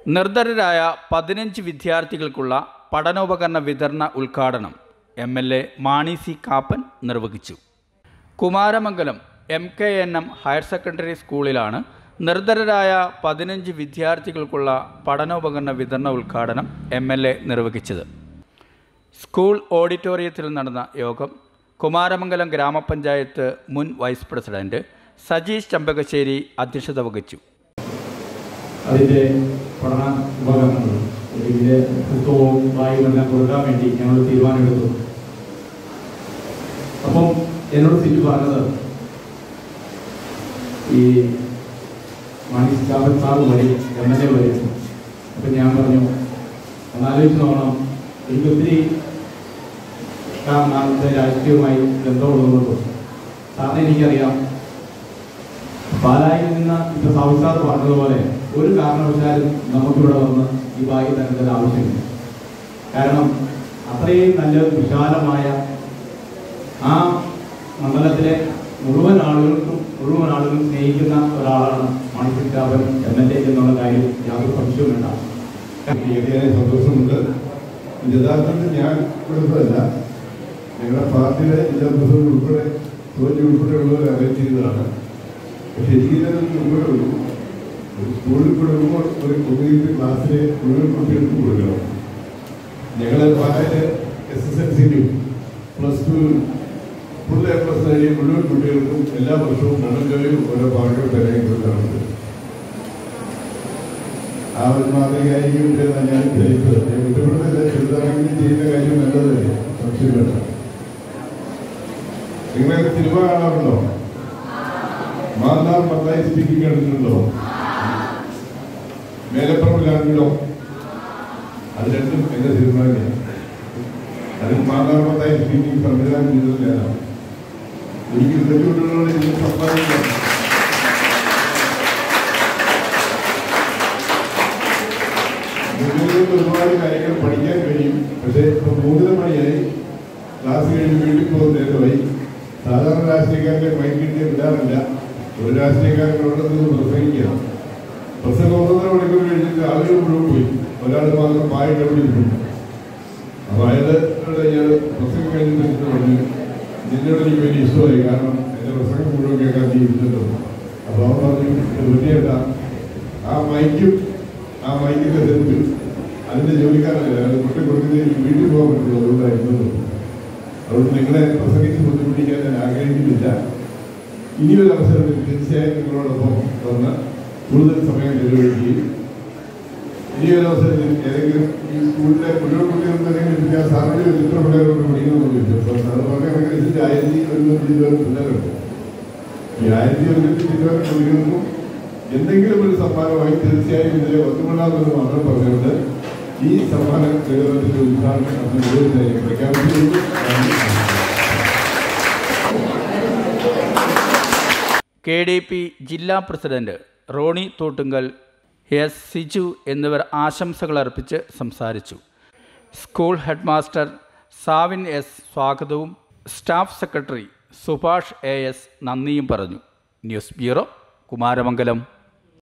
നിർധരരായ പതിനഞ്ച് വിദ്യാർത്ഥികൾക്കുള്ള പഠനോപകരണ വിതരണ ഉദ്ഘാടനം M L A Mani C Kappan നിർവഹിച്ചു Kumaramangalam M K N M higher secondary സ്കൂളിലാണ് നിർധരരായ പതിനഞ്ച് വിദ്യാർത്ഥികൾക്കുള്ള പഠനോപകരണ വിതരണ ഉദ്ഘാടനം എം എൽ എ നിർവഹിച്ചത് സ്കൂൾ ഓഡിറ്റോറിയത്തിൽ നടന്ന യോഗം കുമാരമംഗലം ഗ്രാമപഞ്ചായത്ത് മുൻ വൈസ് പ്രസിഡന്റ് സജീഷ് ചമ്പകശ്ശേരി അധ്യക്ഷത വഹിച്ചു അതിൻ്റെ പഠന ഉപകരണങ്ങൾ ഇതിൻ്റെ പുസ്തകവും ബാഗും എല്ലാം കൊടുക്കാൻ വേണ്ടി ഞങ്ങൾ തീരുമാനമെടുത്തു അപ്പം എന്നോട് സിറ്റി പറഞ്ഞത് ഈ മണി സ്റ്റാഫൻ സാറ് വരും എം എൽ എ വരും അപ്പം ഞാൻ പറഞ്ഞു ഒന്നാലോചിച്ച് നോക്കണം എനിക്ക് ഒത്തിരി നാളത്തെ രാഷ്ട്രീയവുമായി ബന്ധമുള്ളതുകൊണ്ട് സാറിന് എനിക്കറിയാം പാലായിൽ നിന്ന് ഇപ്പൊ സാവിസാർ പറഞ്ഞതുപോലെ ഒരു കാരണവശാലും നമുക്കിവിടെ വന്ന് ഈ ബാഗ് തരേണ്ടത് ആവശ്യമില്ല കാരണം അത്രയും നല്ല വിശാലമായ ആ മണ്ഡലത്തിലെ മുഴുവൻ ആളുകൾക്കും മുഴുവൻ ആളുകളും സ്നേഹിക്കുന്ന ഒരാളാണ് മണിസിക്കാവൻ എം എൽ എ എന്നുള്ള കാര്യം യാതൊരു സംശയവും വേണ്ട ഏറെ സന്തോഷമുണ്ട് യഥാർത്ഥത്തിൽ ഞാൻ കൊടുത്തതല്ല ഞങ്ങളുടെ പാർട്ടിയുടെ ജില്ലാ പ്രസിഡന്റ് ഉൾപ്പെടെ തോന്നി ഉൾപ്പെടെയുള്ളവർ അറേഞ്ച് ചെയ്തതാണ് പക്ഷെ ഇതിനൊരു മുമ്പേ ഉള്ളൂ ഒരു സ്കൂളിൽ കൊടുക്കുമ്പോൾ ഒരു കൊമീറ്റ് ക്ലാസ്സിലെ മുഴുവൻ കുട്ടികൾക്ക് കൊടുക്കണം ഞങ്ങളെ പാലയിലെ എസ് എസ് എൽ സിയിലും plus two full A plus നേടിയ മുഴുവൻ കുട്ടികൾക്കും എല്ലാ വർഷവും മണഞ്ചോയും ഓരോ ഭാഗങ്ങൾ തരാൻ കൊടുക്കാറുണ്ട് ആ ഒരു മാതൃകയായിരിക്കും ഞാൻ ധരിച്ചത് ഞാൻ കുറ്റപ്പെടുന്നില്ല ചെറുതാണെങ്കിലും ചെയ്യുന്ന കാര്യം നല്ലതല്ലേ സംശയം വേണ്ട നിങ്ങളെ സിനിമ കാണാറുണ്ടോ മാന്നാർ മത്തായി സ്പീക്കിംഗ് കണ്ടിട്ടുണ്ടോ മേലപ്പുറം ലാൻഡിലോ അത് രണ്ടും എന്റെ സിനിമ തന്നെയാണ് അതിൽ മാന്നാർ മത്തായി സ്പീക്കിംഗ് സംവിധാനം ചെയ്തത് ഞാനാണ് എനിക്ക് തെറ്റുകൊണ്ടുള്ള ഇതിന് സമ്പാദിക്കാം നിങ്ങൾക്ക് ഒരുപാട് കാര്യങ്ങൾ പഠിക്കാൻ കഴിയും പക്ഷേ ഇപ്പൊ മൂന്നര മണിയായി ക്ലാസ് കഴിഞ്ഞ് വീട്ടിൽ പോകുന്ന നേരമായി സാധാരണ രാഷ്ട്രീയക്കാരുടെ മൈക്കിട്ട് വിടാറില്ല ഒരു രാഷ്ട്രീയക്കാരനോട് നിന്ന് പ്രസംഗിക്കുക പ്രസംഗം ഒന്നര മണിക്കൂർ കഴിഞ്ഞിട്ട് ആളുകൾ മുഴുവൻ പോയി ഒരാൾ മാത്രം പായിട്ട് എവിടെ ഇരുന്നു അപ്പൊ അയാളോട് ഞാൻ പ്രസംഗം കഴിഞ്ഞിട്ട് എന്നിട്ട് പറഞ്ഞു നിന്നോട് എനിക്ക് വലിയ ഇഷ്ടമായി കാരണം എന്റെ പ്രസംഗം മുഴുവൻ കേൾക്കാൻ നീ ഇരുന്നല്ലോ അപ്പൊ അവൻ പറഞ്ഞു വൃത്തിയേട്ട ആ മൈക്കും ആ മൈക്കിന്റെ സെൻസിൽ അതിന്റെ ജോലിക്കാരല്ല അത് കൊണ്ടു കൊടുക്കുന്നതിന് എനിക്ക് വീട്ടിൽ പോകാൻ പറ്റുള്ളൂ അതുകൊണ്ടായിരുന്നു അതുകൊണ്ട് നിങ്ങളെ പ്രസംഗിച്ച് ബുദ്ധിമുട്ടിക്കാൻ ഞാൻ ആഗ്രഹിക്കുന്നില്ല ഇനി ഒരു അവസരത്തിൽ തീർച്ചയായും നിങ്ങളോടൊപ്പം വന്ന് കൂടുതൽ സമയം ചെലവഴിക്കുകയും ഇനി ഒരു അവസരത്തിൽ ഏതെങ്കിലും ഈ സ്കൂളിലെ മുഴുവൻ കുട്ടികൾക്ക് എന്തെങ്കിലും ഞാൻ സാറിന് എത്ര പിള്ളേരോട് പഠിക്കണമെന്ന് ചോദിച്ചു അപ്പോൾ സാർ പറഞ്ഞ കണക്കനുസരിച്ച് ആയിരത്തി ഒരുന്നൂറ്റി ഇരുപത് പിള്ളേരുണ്ട് ഈ ആയിരത്തി ഒരുന്നൂറ്റി ഇരുപത് കുട്ടികൾക്കും എന്തെങ്കിലും ഒരു സമ്മാനമായി തീർച്ചയായും ഇതിലെ ഒന്നുകൊള്ളാമെന്ന് മാത്രം പറഞ്ഞുകൊണ്ട് ഈ സമ്മാന വിതരണത്തിന്റെ ഉദ്ഘാടനം നമ്മൾ കൂടുതലായി പ്രഖ്യാപിച്ചിരിക്കുന്നു കെ ഡി പി ജില്ലാ പ്രസിഡന്റ് റോണി തോട്ടുങ്കൽ എസ് സിജു എന്നിവർ ആശംസകൾ അർപ്പിച്ച് സംസാരിച്ചു school head master Savin S സ്വാഗതവും staff secretary Subhash A S നന്ദിയും പറഞ്ഞു ന്യൂസ് ബ്യൂറോ കുമാരമംഗലം